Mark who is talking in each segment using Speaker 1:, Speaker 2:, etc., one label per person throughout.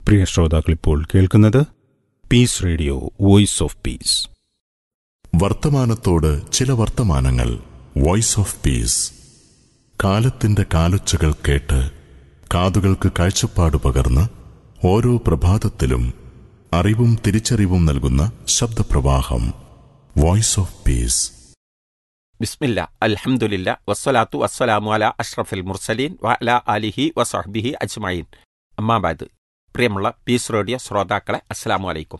Speaker 1: പ്രിയ ശ്രോതാക്കളിപ്പോൾ കേൾക്കുന്നത് peace radio voice of peace
Speaker 2: വർത്തമാനത്തോട് ചില വർത്തമാനങ്ങൾ വോയിസ് ഓഫ് പീസ് കാലത്തിന്റെ കാലൊച്ചകൾ കേട്ട് കാതുകൾക്ക് കാഴ്ചപ്പാട് പകർന്ന് ഓരോ പ്രഭാതത്തിലും അറിവും തിരിച്ചറിവും നൽകുന്ന ശബ്ദപ്രവാഹം വോയിസ് ഓഫ് പീസ്
Speaker 3: ബിസ്മില്ല അൽഹംദുലില്ല വസ്സലാത്തു വസ്സലാമു അല അഷ്റഫുൽ മുർസലീൻ വ അല അലിഹി വസഹ്ബിഹി അജ്മഈൻ അമ്മാബാദ് പ്രിയമുള്ള പീസ് റേഡിയോ ശ്രോതാക്കളെ അസ്സലാമു അലൈക്കും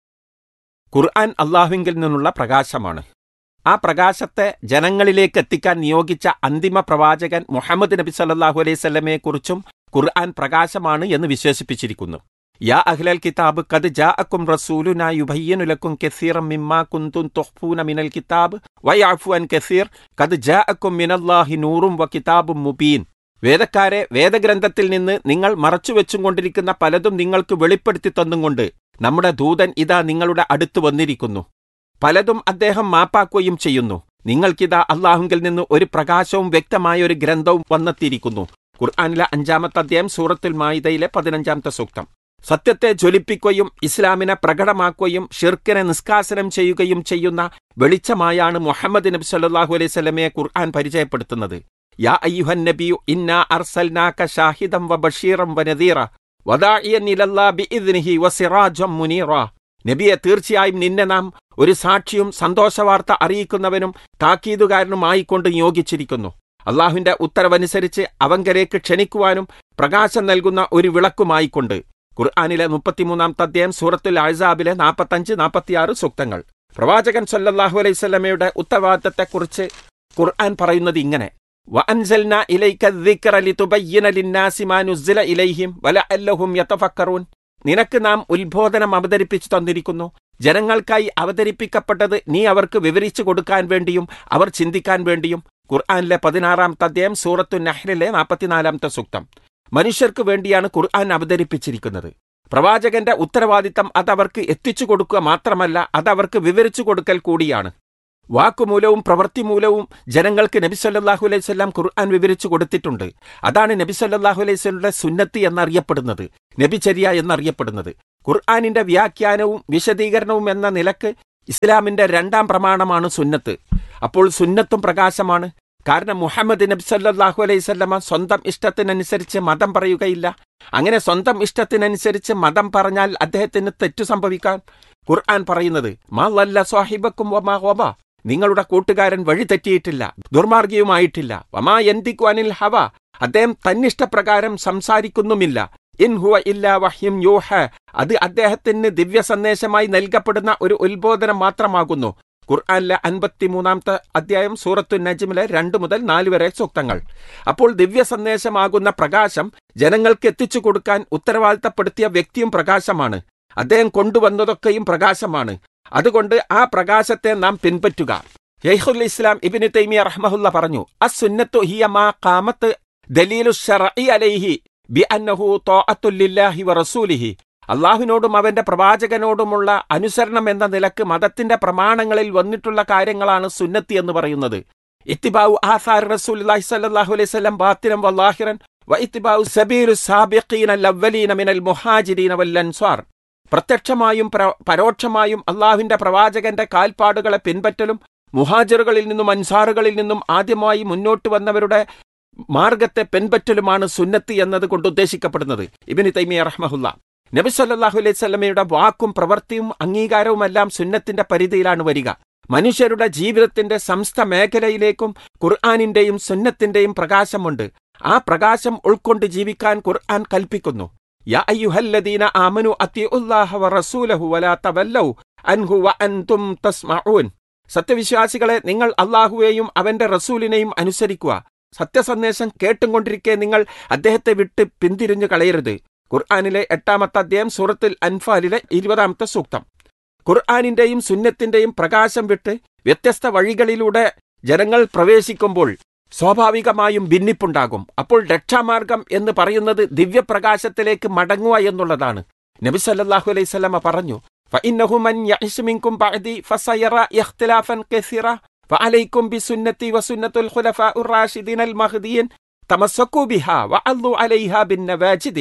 Speaker 3: ഖുർആൻ അള്ളാഹുവിങ്കിൽ നിന്നുള്ള പ്രകാശമാണ് ആ പ്രകാശത്തെ ജനങ്ങളിലേക്ക് എത്തിക്കാൻ നിയോഗിച്ച അന്തിമ പ്രവാചകൻ മുഹമ്മദ് നബി സല്ലല്ലാഹു അലൈഹി സ്വലമയെക്കുറിച്ചും ഖുർആൻ പ്രകാശമാണ് എന്ന് വിശേഷിപ്പിച്ചിരിക്കുന്നു യാ അഹ്ലൽ കിതാബ് കത് ജാഅക്കും റസൂലുനാ യുബയ്യനു ലക്കും കസീറം മിമ്മാ കുന്തും തുഖ്ഫൂന മിനൽ കിതാബ് വയഅഫു അൻ കസീർ കത് ജാഅക്കും മിനല്ലാഹി നൂറും വ കിതാബും മുബീൻ വേദക്കാരെ വേദഗ്രന്ഥത്തിൽ നിന്ന് നിങ്ങൾ മറച്ചുവെച്ചും കൊണ്ടിരിക്കുന്ന പലതും നിങ്ങൾക്ക് വെളിപ്പെടുത്തി തന്നുകൊണ്ട് നമ്മുടെ ദൂതൻ ഇതാ നിങ്ങളുടെ അടുത്ത് വന്നിരിക്കുന്നു പലതും അദ്ദേഹം മാപ്പാക്കുകയും ചെയ്യുന്നു നിങ്ങൾക്കിതാ അള്ളാഹുങ്കിൽ നിന്ന് ഒരു പ്രകാശവും വ്യക്തമായ ഒരു ഗ്രന്ഥവും വന്നെത്തിയിരിക്കുന്നു ഖുർആാനിലെ അഞ്ചാമത്തെ അധ്യായം സൂറത്തുൽ മായിദയിലെ പതിനഞ്ചാമത്തെ സൂക്തം സത്യത്തെ ജ്വലിപ്പിക്കുകയും ഇസ്ലാമിനെ പ്രകടമാക്കുകയും ഷിർക്കിനെ നിഷ്കാസനം ചെയ്യുകയും ചെയ്യുന്ന വെളിച്ചമായാണ് മുഹമ്മദ് നബി സല്ലല്ലാഹു അലൈഹി സ്വലമയെ ഖുർആൻ പരിചയപ്പെടുത്തുന്നത് യാ അയ്യുഹൻ നബിയു ഇന്നാ അർസൽനാക ഷാഹിദം വ ബഷീറം വ നദീറ വദാഇയൻ ഇലല്ലാ ബിഇദ്നിഹി വസിറാജം മുനീറ നബിയെ തീർച്ചയായും നിന്നെ നാം ഒരു സാക്ഷിയും സന്തോഷവാർത്ത അറിയിക്കുന്നവനും താക്കീതുകാരനുമായിക്കൊണ്ട് നിയോഗിച്ചിരിക്കുന്നു അള്ളാഹുവിന്റെ ഉത്തരവനുസരിച്ച് അവങ്കലേക്ക് ക്ഷണിക്കുവാനും പ്രകാശം നൽകുന്ന ഒരു വിളക്കുമായിക്കൊണ്ട് ഖുർആാനിലെ മുപ്പത്തിമൂന്നാം അധ്യായം സൂറത്തുൽ അഴ്സാബിലെ നാൽപ്പത്തഞ്ച് നാൽപ്പത്തിയാറ് സൂക്തങ്ങൾ പ്രവാചകൻ സല്ലല്ലാഹു അലൈഹി സ്വലമയുടെ ഉത്തരവാദിത്തത്തെക്കുറിച്ച് ഖുർആൻ പറയുന്നത് ഇങ്ങനെ വഅൻസൽനാ ഇലൈക الذِّكْرَ لِتُبَيِّنَ لِلنَّاسِ مَا نُزِّلَ إِلَيْهِمْ وَلَعَلَّهُمْ يَتَفَكَّرُونَ നിനക്ക് നാം ഉത്ബോധനം അവതരിപ്പിച്ചു തന്നിരിക്കുന്നു ജനങ്ങൾക്കായി അവതരിപ്പിക്കപ്പെട്ടത് നീ അവർക്ക് വിവരിച്ചു കൊടുക്കാൻ വേണ്ടിയും അവർ ചിന്തിക്കാൻ വേണ്ടിയും ഖുർആാനിലെ പതിനാറാമത്തെ അധ്യായം സൂറത്തു നഹ്ലിലെ നാൽപ്പത്തിനാലാമത്തെ സൂക്തം മനുഷ്യർക്ക് വേണ്ടിയാണ് ഖുർആൻ അവതരിപ്പിച്ചിരിക്കുന്നത് പ്രവാചകന്റെ ഉത്തരവാദിത്തം അതവർക്ക് എത്തിച്ചു കൊടുക്കുക മാത്രമല്ല അതവർക്ക് വിവരിച്ചു കൊടുക്കൽ കൂടിയാണ് വാക്കുമൂലവും പ്രവൃത്തിമൂലവും ജനങ്ങൾക്ക് നബി സല്ലല്ലാഹു അലൈഹി സ്വല്ലാം ഖുർആൻ വിവരിച്ചു കൊടുത്തിട്ടുണ്ട് അതാണ് നബി സല്ലല്ലാഹു അലൈഹി സ്വലയുടെ സുന്നത്തി എന്നറിയപ്പെടുന്നത് നബിചര്യ എന്നറിയപ്പെടുന്നത് ഖുർആാനിന്റെ വ്യാഖ്യാനവും വിശദീകരണവും എന്ന നിലക്ക് ഇസ്ലാമിന്റെ രണ്ടാം പ്രമാണമാണ് സുന്നത്ത് അപ്പോൾ സുന്നത്തും പ്രകാശമാണ് കാരണം മുഹമ്മദ് നബി സല്ലല്ലാഹു അലൈഹി സ്വല്ലമ സ്വന്തം ഇഷ്ടത്തിനനുസരിച്ച് മതം പറയുകയില്ല അങ്ങനെ സ്വന്തം ഇഷ്ടത്തിനനുസരിച്ച് മതം പറഞ്ഞാൽ അദ്ദേഹത്തിന് തെറ്റു സംഭവിക്കാൻ ഖുർആൻ പറയുന്നത് മാ വല്ല സ്വാഹിബക്കും വമാ വബ നിങ്ങളുടെ കൂട്ടുകാരൻ വഴി തെറ്റിയിട്ടില്ല ദുർമാർഗിയുമായിട്ടില്ല വമാ എന്തിക്കു അനിൽ ഹവ അദ്ദേഹം തന്നിഷ്ടപ്രകാരം സംസാരിക്കുന്നുമില്ല ഇൻ ഹുവ ഇല്ല വഹ്യം യൂഹ അത് അദ്ദേഹത്തിന് ദിവ്യ സന്ദേശമായി നൽകപ്പെടുന്ന ഒരു ഉത്ബോധനം മാത്രമാകുന്നു ഖുർആാനിലെ അൻപത്തിമൂന്നാമത്തെ അധ്യായം സൂറത്തു നജ്മിലെ രണ്ട് മുതൽ നാല് വരെ സൂക്തങ്ങൾ അപ്പോൾ ദിവ്യ സന്ദേശമാകുന്ന പ്രകാശം ജനങ്ങൾക്ക് എത്തിച്ചു കൊടുക്കാൻ ഉത്തരവാദിത്തപ്പെടുത്തിയ വ്യക്തിയും പ്രകാശമാണ് അദ്ദേഹം കൊണ്ടുവന്നതൊക്കെയും പ്രകാശമാണ് അതുകൊണ്ട് ആ പ്രകാശത്തെ നാം പിൻപറ്റുക ഷെയ്ഖുൽ ഇസ്ലാം ഇബിന് തൈമിയ റഹ്മഹുല്ല പറഞ്ഞു അസുന്നത്തു ഹിയ മാ ഖാമത്ത് ദലീലു ശർഇ അലൈഹി ബി അന്നഹു ലില്ലാഹി വ റസൂലിഹി അള്ളാഹുവിനോടും അവന്റെ പ്രവാചകനോടുമുള്ള അനുസരണം എന്ന നിലക്ക് മതത്തിന്റെ പ്രമാണങ്ങളിൽ വന്നിട്ടുള്ള കാര്യങ്ങളാണ് സുന്നത്തി എന്ന് പറയുന്നത് ഇത്തിബാവു ആസാർ റസൂലുള്ളാഹി സ്വല്ലല്ലാഹു അലൈഹി വസല്ലം ബാത്തിനം വല്ലാഹിറൻ വ ഇത്തിബാവു സബീലു സാബിഖീന അൽ മിനൽ മുഹാജിരീന വൽ അൻസ്വാർ പ്രത്യക്ഷമായും പരോക്ഷമായും അള്ളാഹുവിന്റെ പ്രവാചകന്റെ കാൽപ്പാടുകളെ പിൻപറ്റലും മുഹാജിറുകളിൽ നിന്നും അൻസാറുകളിൽ നിന്നും ആദ്യമായി മുന്നോട്ട് വന്നവരുടെ മാർഗത്തെ പിൻപറ്റലുമാണ് സുന്നത്ത് എന്നത് കൊണ്ട് ഉദ്ദേശിക്കപ്പെടുന്നത് ഇബിന് തൈമിയ റഹ്മഹുല്ല നബി സല്ലല്ലാഹു അലൈഹി സ്വലമയുടെ വാക്കും പ്രവൃത്തിയും അംഗീകാരവുമെല്ലാം സുന്നത്തിന്റെ പരിധിയിലാണ് വരിക മനുഷ്യരുടെ ജീവിതത്തിന്റെ സംസ്ഥ മേഖലയിലേക്കും ഖുർആാനിന്റെയും സുന്നത്തിന്റെയും പ്രകാശമുണ്ട് ആ പ്രകാശം ഉൾക്കൊണ്ട് ജീവിക്കാൻ ഖുർആൻ കൽപ്പിക്കുന്നു യാ അയ്യുഹല്ലദീന ആമനു അത്തിഉല്ലാഹ വറസൂലഹു വലാ തവല്ലൗ അൻഹു വഅൻതും തസ്മഊൻ സത്യവിശ്വാസികളെ നിങ്ങൾ അള്ളാഹുവേയും അവന്റെ റസൂലിനെയും അനുസരിക്കുക സത്യസന്ദേശം കേട്ടുകൊണ്ടിരിക്കെ നിങ്ങൾ അദ്ദേഹത്തെ വിട്ട് പിന്തിരിഞ്ഞു കളയരുത് ഖുർആാനിലെ എട്ടാമത്തെ അധ്യായം സൂറത്തിൽ അൻഫാലിലെ ഇരുപതാമത്തെ സൂക്തം ഖുർആാനിന്റെയും സുന്നത്തിന്റെയും പ്രകാശം വിട്ട് വ്യത്യസ്ത വഴികളിലൂടെ ജനങ്ങൾ പ്രവേശിക്കുമ്പോൾ സ്വാഭാവികമായും ഭിന്നിപ്പുണ്ടാകും അപ്പോൾ രക്ഷാമാർഗം എന്ന് പറയുന്നത് ദിവ്യപ്രകാശത്തിലേക്ക് മടങ്ങുക എന്നുള്ളതാണ് നബി സല്ലല്ലാഹു അലൈഹി സ്വലമ പറഞ്ഞു فإنه من يعش منكم بعدي فسيرى اختلافا كثيرا فعليكم بسنتي وسنة الخلفاء الراشدين المهديين تمسكوا بها وعضوا عليها بالنواجد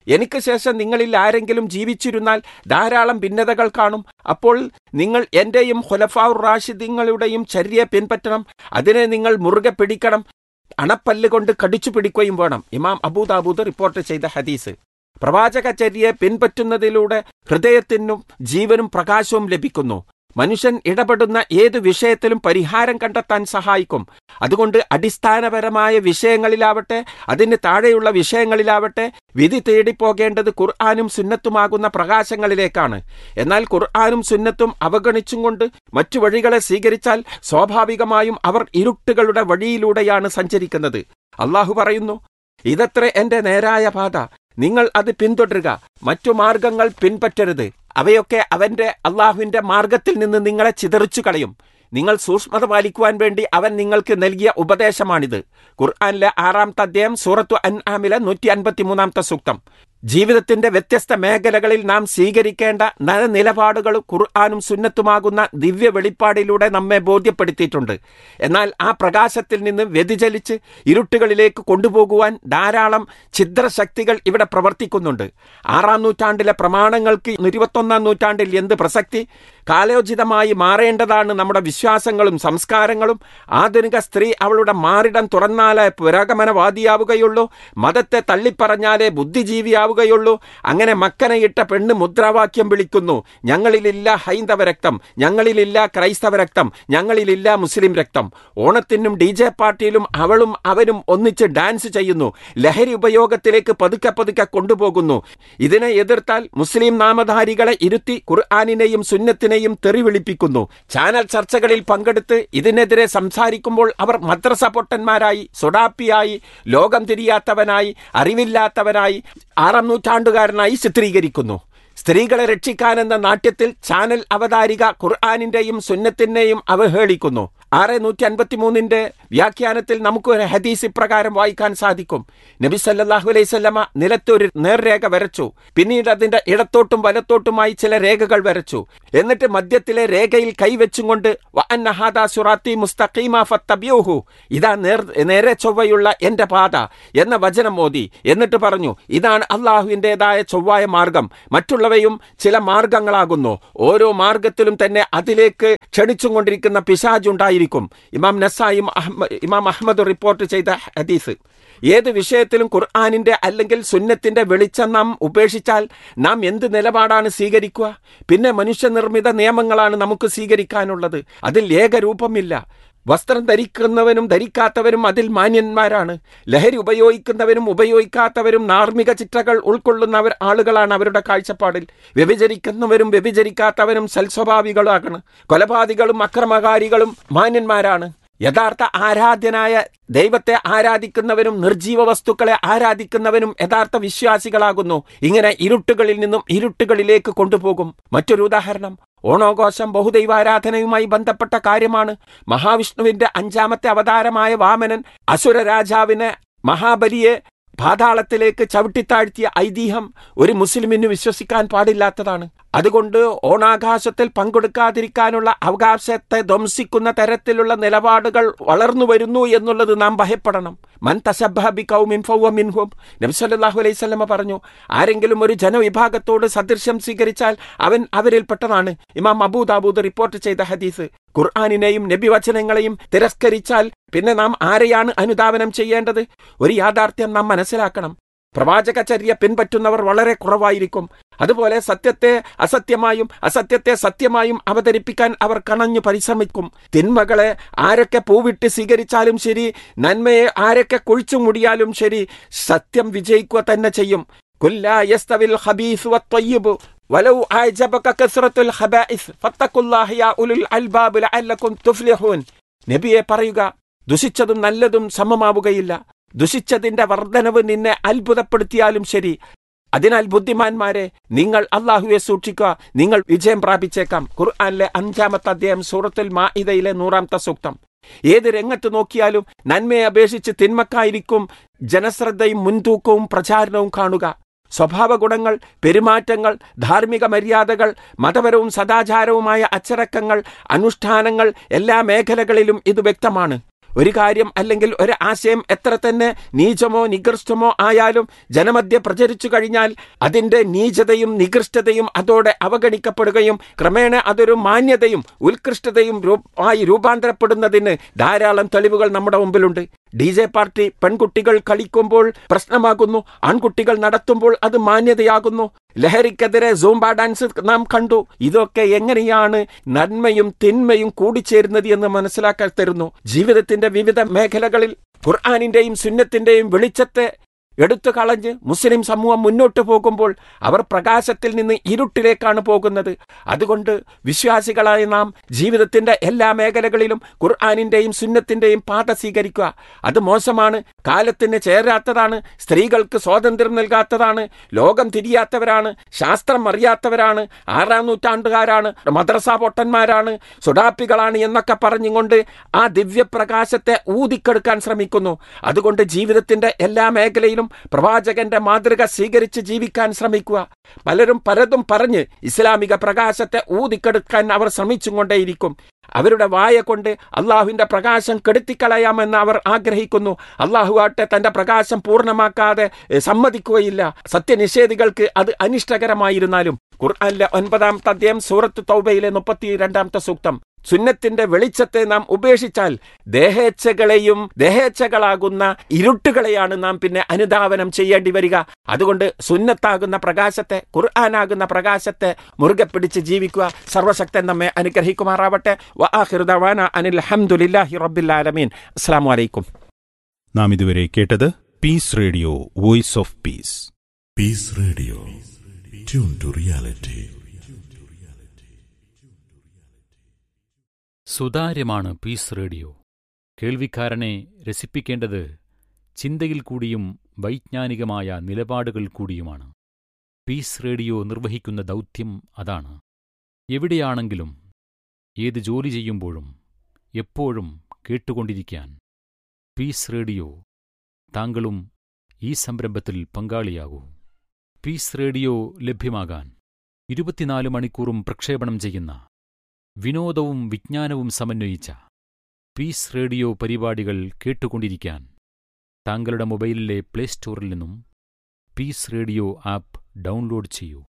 Speaker 3: എനിക്ക് ശേഷം നിങ്ങളിൽ ആരെങ്കിലും ജീവിച്ചിരുന്നാൽ ധാരാളം ഭിന്നതകൾ കാണും അപ്പോൾ നിങ്ങൾ എന്റെയും ഖുലഫാഉർ റാഷിദീങ്ങളുടെയും ചര്യയെ പിൻപറ്റണം അതിനെ നിങ്ങൾ മുറുകെ പിടിക്കണം അണപ്പല്ല് കൊണ്ട് കടിച്ചു പിടിക്കുകയും വേണം ഇമാം അബൂദാബൂദ് റിപ്പോർട്ട് ചെയ്ത ഹദീസ് പ്രവാചകചര്യയെ പിൻപറ്റുന്നതിലൂടെ ഹൃദയത്തിനും ജീവനും പ്രകാശവും ലഭിക്കുന്നു മനുഷ്യൻ ഇടപെടുന്ന ഏത് വിഷയത്തിലും പരിഹാരം കണ്ടെത്താൻ സഹായിക്കും അതുകൊണ്ട് അടിസ്ഥാനപരമായ വിഷയങ്ങളിലാവട്ടെ അതിന് താഴെയുള്ള വിഷയങ്ങളിലാവട്ടെ വിധി തേടിപ്പോകേണ്ടത് ഖുർആാനും സുന്നത്തുമാകുന്ന പ്രകാശങ്ങളിലേക്കാണ് എന്നാൽ ഖുർആാനും സുന്നത്തും അവഗണിച്ചും കൊണ്ട് മറ്റു വഴികളെ സ്വീകരിച്ചാൽ സ്വാഭാവികമായും അവർ ഇരുട്ടുകളുടെ വഴിയിലൂടെയാണ് സഞ്ചരിക്കുന്നത് അള്ളാഹു പറയുന്നു ഇതത്ര എന്റെ നേരായ പാത നിങ്ങൾ അത് പിന്തുടരുക മറ്റു മാർഗങ്ങൾ പിൻപറ്റരുത് അവയൊക്കെ അവന്റെ അള്ളാഹുവിന്റെ മാർഗത്തിൽ നിന്ന് നിങ്ങളെ ചിതറിച്ചു കളയും നിങ്ങൾ സൂക്ഷ്മത പാലിക്കുവാൻ വേണ്ടി അവൻ നിങ്ങൾക്ക് നൽകിയ ഉപദേശമാണിത് ഖുർആാനിലെ ആറാമത്തെ അധ്യായം സൂറത്തു അൻ ആമിലെ നൂറ്റി അൻപത്തിമൂന്നാമത്തെ സൂക്തം ജീവിതത്തിന്റെ വ്യത്യസ്ത മേഖലകളിൽ നാം സ്വീകരിക്കേണ്ട നലനിലപാടുകൾ ഖുർആാനും സുന്നത്തുമാകുന്ന ദിവ്യ വെളിപ്പാടിലൂടെ നമ്മെ ബോധ്യപ്പെടുത്തിയിട്ടുണ്ട് എന്നാൽ ആ പ്രകാശത്തിൽ നിന്ന് വ്യതിചലിച്ച് ഇരുട്ടുകളിലേക്ക് കൊണ്ടുപോകുവാൻ ധാരാളം ഛിദ്രശക്തികൾ ഇവിടെ പ്രവർത്തിക്കുന്നുണ്ട് ആറാം നൂറ്റാണ്ടിലെ പ്രമാണങ്ങൾക്ക് ഇരുപത്തൊന്നാം നൂറ്റാണ്ടിൽ എന്ത് പ്രസക്തി കാലോചിതമായി മാറേണ്ടതാണ് നമ്മുടെ വിശ്വാസങ്ങളും സംസ്കാരങ്ങളും ആധുനിക സ്ത്രീ അവളുടെ മാറിടം തുറന്നാലേ പുരോഗമനവാദിയാവുകയുള്ളൂ മതത്തെ തള്ളിപ്പറഞ്ഞാലേ ബുദ്ധിജീവിയാവുകയുള്ളൂ അങ്ങനെ മക്കനയിട്ട പെണ്ണ് മുദ്രാവാക്യം വിളിക്കുന്നു ഞങ്ങളിലില്ല ഹൈന്ദവ രക്തം ഞങ്ങളിലില്ല ക്രൈസ്തവ രക്തം ഞങ്ങളിലില്ല മുസ്ലിം രക്തം ഓണത്തിനും ഡി ജെ പാർട്ടിയിലും അവളും അവനും ഒന്നിച്ച് ഡാൻസ് ചെയ്യുന്നു ലഹരി ഉപയോഗത്തിലേക്ക് പതുക്കെ പതുക്കെ കൊണ്ടുപോകുന്നു ഇതിനെ എതിർത്താൽ മുസ്ലിം നാമധാരികളെ ഇരുത്തി ഖുർആാനിനെയും സുന്നത്തിനെയും തെറി വിളിപ്പിക്കുന്നു ചാനൽ ചർച്ചകളിൽ പങ്കെടുത്ത് ഇതിനെതിരെ സംസാരിക്കുമ്പോൾ അവർ മദ്രസ പൊട്ടന്മാരായി സൊഡാപ്പിയായി ലോകം തിരിയാത്തവനായി അറിവില്ലാത്തവനായി ആറാം നൂറ്റാണ്ടുകാരനായി ചിത്രീകരിക്കുന്നു സ്ത്രീകളെ രക്ഷിക്കാനെന്ന നാട്യത്തിൽ ചാനൽ അവതാരിക ഖുർആാനിന്റെയും സുന്നത്തിന്റെയും അവഹേളിക്കുന്നു ആറ് നൂറ്റി അൻപത്തിമൂന്നിന്റെ വ്യാഖ്യാനത്തിൽ നമുക്ക് ഒരു ഹദീസ് ഇപ്രകാരം വായിക്കാൻ സാധിക്കും നബി സല്ലാഹു അലൈവല്ലമ നിലത്തൊരു നേർരേഖ വരച്ചു പിന്നീട് അതിന്റെ ഇടത്തോട്ടും വലത്തോട്ടുമായി ചില രേഖകൾ വരച്ചു എന്നിട്ട് മധ്യത്തിലെ രേഖയിൽ കൈവച്ചും കൊണ്ട് സുറാത്തി മുസ്തഖീമ ഫത്തബ്യൂഹു ഇതാ നേർ നേരെ ചൊവ്വയുള്ള എന്റെ പാത എന്ന വചനം മോദി എന്നിട്ട് പറഞ്ഞു ഇതാണ് അള്ളാഹുവിൻ്റെതായ ചൊവ്വായ മാർഗം മറ്റുള്ളവയും ചില മാർഗങ്ങളാകുന്നു ഓരോ മാർഗത്തിലും തന്നെ അതിലേക്ക് ക്ഷണിച്ചും കൊണ്ടിരിക്കുന്ന പിശാജുണ്ടായിരിക്കും ഇമാം നസായും ഇമാം അഹമ്മദ് റിപ്പോർട്ട് ചെയ്ത ഹദീസ് ഏത് വിഷയത്തിലും ഖുർആാനിന്റെ അല്ലെങ്കിൽ സുന്നത്തിന്റെ വെളിച്ചം നാം ഉപേക്ഷിച്ചാൽ നാം എന്ത് നിലപാടാണ് സ്വീകരിക്കുക പിന്നെ മനുഷ്യനിർമ്മിത നിയമങ്ങളാണ് നമുക്ക് സ്വീകരിക്കാനുള്ളത് അതിൽ ഏകരൂപമില്ല വസ്ത്രം ധരിക്കുന്നവനും ധരിക്കാത്തവരും അതിൽ മാന്യന്മാരാണ് ലഹരി ഉപയോഗിക്കുന്നവരും ഉപയോഗിക്കാത്തവരും ധാർമ്മിക ചിട്ടകൾ ഉൾക്കൊള്ളുന്നവർ ആളുകളാണ് അവരുടെ കാഴ്ചപ്പാടിൽ വ്യഭിചരിക്കുന്നവരും വ്യഭിചരിക്കാത്തവരും സൽസ്വഭാവികളാണ് കൊലപാതകളും അക്രമകാരികളും മാന്യന്മാരാണ് യഥാർത്ഥ ആരാധ്യനായ ദൈവത്തെ ആരാധിക്കുന്നവരും നിർജീവ വസ്തുക്കളെ ആരാധിക്കുന്നവരും യഥാർത്ഥ വിശ്വാസികളാകുന്നു ഇങ്ങനെ ഇരുട്ടുകളിൽ നിന്നും ഇരുട്ടുകളിലേക്ക് കൊണ്ടുപോകും മറ്റൊരു ഉദാഹരണം ഓണോഘോഷം ബഹുദൈവാരാധനയുമായി ബന്ധപ്പെട്ട കാര്യമാണ് മഹാവിഷ്ണുവിന്റെ അഞ്ചാമത്തെ അവതാരമായ വാമനൻ അസുര രാജാവിനെ മഹാബലിയെ പാതാളത്തിലേക്ക് ചവിട്ടിത്താഴ്ത്തിയ ഐതിഹ്യം ഒരു മുസ്ലിമിന് വിശ്വസിക്കാൻ പാടില്ലാത്തതാണ് അതുകൊണ്ട് ഓണാഘോഷത്തിൽ പങ്കെടുക്കാതിരിക്കാനുള്ള അവകാശത്തെ ധ്വംസിക്കുന്ന തരത്തിലുള്ള നിലപാടുകൾ വളർന്നു വരുന്നു എന്നുള്ളത് നാം ഭയപ്പെടണം മൻ തശബി കൗമിൻ ഫൗമിൻഹും നബ്സല്ലാഹു അലൈഹി സ്വലമ പറഞ്ഞു ആരെങ്കിലും ഒരു ജനവിഭാഗത്തോട് സദൃശ്യം സ്വീകരിച്ചാൽ അവൻ അവരിൽപ്പെട്ടതാണ് ഇമാം അബൂദാബൂദ് റിപ്പോർട്ട് ചെയ്ത ഹദീസ് ഖുർആാനിനെയും നബിവചനങ്ങളെയും തിരസ്കരിച്ചാൽ പിന്നെ നാം ആരെയാണ് അനുധാവനം ചെയ്യേണ്ടത് ഒരു യാഥാർത്ഥ്യം നാം മനസ്സിലാക്കണം പ്രവാചകചര്യ പിൻപറ്റുന്നവർ വളരെ കുറവായിരിക്കും അതുപോലെ സത്യത്തെ അസത്യമായും അസത്യത്തെ സത്യമായും അവതരിപ്പിക്കാൻ അവർ കണഞ്ഞു പരിശ്രമിക്കും തിന്മകളെ ആരൊക്കെ പൂവിട്ട് സ്വീകരിച്ചാലും ശരി നന്മയെ ആരൊക്കെ കുഴിച്ചു മുടിയാലും ശരി സത്യം വിജയിക്കുക തന്നെ ചെയ്യും കുല്ലായസ്തവിൽ ഹബീസ് വത്വയ്യിബ് ولو أعجبك كثرة الخبائث فاتقوا الله يا أولي الألباب لعلكم تفلحون നബിയെ പറയുക ദുഷിച്ചതും നല്ലതും സമമാവുകയില്ല ദുഷിച്ചതിന്റെ വർധനവ് നിന്നെ അത്ഭുതപ്പെടുത്തിയാലും ശരി അതിനാൽ ബുദ്ധിമാന്മാരെ നിങ്ങൾ അള്ളാഹുവെ സൂക്ഷിക്കുക നിങ്ങൾ വിജയം പ്രാപിച്ചേക്കാം ഖുർആാനിലെ അഞ്ചാമത്തെ അധ്യായം സൂറത്തുൽ മാഇദയിലെ നൂറാമത്തെ സൂക്തം ഏത് രംഗത്ത് നോക്കിയാലും നന്മയെ അപേക്ഷിച്ച് തിന്മക്കായിരിക്കും ജനശ്രദ്ധയും മുൻതൂക്കവും പ്രചാരണവും കാണുക സ്വഭാവ ഗുണങ്ങൾ പെരുമാറ്റങ്ങൾ ധാർമ്മിക മര്യാദകൾ മതപരവും സദാചാരവുമായ അച്ചടക്കങ്ങൾ അനുഷ്ഠാനങ്ങൾ എല്ലാ മേഖലകളിലും ഇത് വ്യക്തമാണ് ഒരു കാര്യം അല്ലെങ്കിൽ ഒരു ആശയം എത്ര തന്നെ നീചമോ നികൃഷ്ടമോ ആയാലും ജനമധ്യ പ്രചരിച്ചു കഴിഞ്ഞാൽ അതിന്റെ നീചതയും നികൃഷ്ടതയും അതോടെ അവഗണിക്കപ്പെടുകയും ക്രമേണ അതൊരു മാന്യതയും ഉത്കൃഷ്ടതയും രൂ- ആയി രൂപാന്തരപ്പെടുന്നതിന് ധാരാളം തെളിവുകൾ നമ്മുടെ മുമ്പിലുണ്ട് ഡി ജെ പാർട്ടി പെൺകുട്ടികൾ കളിക്കുമ്പോൾ പ്രശ്നമാകുന്നു ആൺകുട്ടികൾ നടത്തുമ്പോൾ അത് മാന്യതയാകുന്നു ലഹരിക്കെതിരെ സൂംബ ഡാൻസ് നാം കണ്ടു ഇതൊക്കെ എങ്ങനെയാണ് നന്മയും തിന്മയും കൂടിച്ചേരുന്നത് എന്ന് മനസ്സിലാക്കാൻ തരുന്നു ജീവിതത്തിന്റെ വിവിധ മേഖലകളിൽ ഖുർആാനിന്റെയും സുന്നത്തിന്റെയും വെളിച്ചത്തെ എടുത്തു കളഞ്ഞ് മുസ്ലിം സമൂഹം മുന്നോട്ട് പോകുമ്പോൾ അവർ പ്രകാശത്തിൽ നിന്ന് ഇരുട്ടിലേക്കാണ് പോകുന്നത് അതുകൊണ്ട് വിശ്വാസികളായ നാം ജീവിതത്തിന്റെ എല്ലാ മേഖലകളിലും ഖുർആാനിന്റെയും സുന്നത്തിന്റെയും പാത സ്വീകരിക്കുക അത് മോശമാണ് കാലത്തിന് ചേരാത്തതാണ് സ്ത്രീകൾക്ക് സ്വാതന്ത്ര്യം നൽകാത്തതാണ് ലോകം തിരിയാത്തവരാണ് ശാസ്ത്രം അറിയാത്തവരാണ് ആറാം നൂറ്റാണ്ടുകാരാണ് മദ്രസ പൊട്ടന്മാരാണ് സുഡാപ്പികളാണ് എന്നൊക്കെ പറഞ്ഞുകൊണ്ട് ആ ദിവ്യപ്രകാശത്തെ ഊതിക്കെടുക്കാൻ ശ്രമിക്കുന്നു അതുകൊണ്ട് ജീവിതത്തിന്റെ എല്ലാ മേഖലയിലും പ്രവാചകന്റെ മാതൃക സ്വീകരിച്ച് ജീവിക്കാൻ ശ്രമിക്കുക പലരും പലതും പറഞ്ഞ് ഇസ്ലാമിക പ്രകാശത്തെ ഊതിക്കെടുക്കാൻ അവർ ശ്രമിച്ചുകൊണ്ടേയിരിക്കും അവരുടെ വായ കൊണ്ട് അള്ളാഹുവിന്റെ പ്രകാശം കെടുത്തിക്കളയാമെന്ന് അവർ ആഗ്രഹിക്കുന്നു അള്ളാഹു ആട്ടെ തന്റെ പ്രകാശം പൂർണ്ണമാക്കാതെ എ, സമ്മതിക്കുകയില്ല സത്യനിഷേധികൾക്ക് അത് അനിഷ്ടകരമായിരുന്നാലും ഖുർആനിലെ ഒൻപതാമത്തെ അധ്യായം സൂറത്ത് തൗബയിലെ മുപ്പത്തി രണ്ടാമത്തെ സൂക്തം സുന്നത്തിന്റെ വെളിച്ചത്തെ നാം ഉപേക്ഷിച്ചാൽ ദേഹേച്ഛകളെയും ദേഹേച്ഛകളാകുന്ന ഇരുട്ടുകളെയാണ് നാം പിന്നെ അനുധാവനം ചെയ്യേണ്ടി വരിക അതുകൊണ്ട് സുന്നത്താകുന്ന പ്രകാശത്തെ ഖുർആനാകുന്ന പ്രകാശത്തെ മുറുകെ പിടിച്ച് ജീവിക്കുക സർവശക്തൻ നമ്മെ അനുഗ്രഹിക്കുമാറാവട്ടെ വആഖിറുദവാന അനിൽ ഹംദുലില്ലാഹി റബ്ബിൽ ആലമീൻ അസ്സലാമു അലൈക്കും
Speaker 1: നാം ഇതുവരെ കേട്ടത് peace radio voice of peace
Speaker 2: peace radio tune to reality
Speaker 4: സുതാര്യമാണ് പീസ് റേഡിയോ കേൾവിക്കാരനെ രസിപ്പിക്കേണ്ടത് ചിന്തയിൽ കൂടിയും വൈജ്ഞാനികമായ നിലപാടുകൾ കൂടിയുമാണ് പീസ് റേഡിയോ നിർവഹിക്കുന്ന ദൗത്യം അതാണ് എവിടെയാണെങ്കിലും ഏത് ജോലി ചെയ്യുമ്പോഴും എപ്പോഴും കേട്ടുകൊണ്ടിരിക്കാൻ പീസ് റേഡിയോ താങ്കളും ഈ സംരംഭത്തിൽ പങ്കാളിയാകൂ പീസ് റേഡിയോ ലഭ്യമാകാൻ ഇരുപത്തിനാല് മണിക്കൂറും പ്രക്ഷേപണം ചെയ്യുന്ന വിനോദവും വിജ്ഞാനവും സമന്വയിച്ച പീസ് റേഡിയോ പരിപാടികൾ കേട്ടുകൊണ്ടിരിക്കാൻ താങ്കളുടെ മൊബൈലിലെ പ്ലേ സ്റ്റോറിൽ നിന്നും പീസ് റേഡിയോ ആപ്പ് ഡൗൺലോഡ് ചെയ്യൂ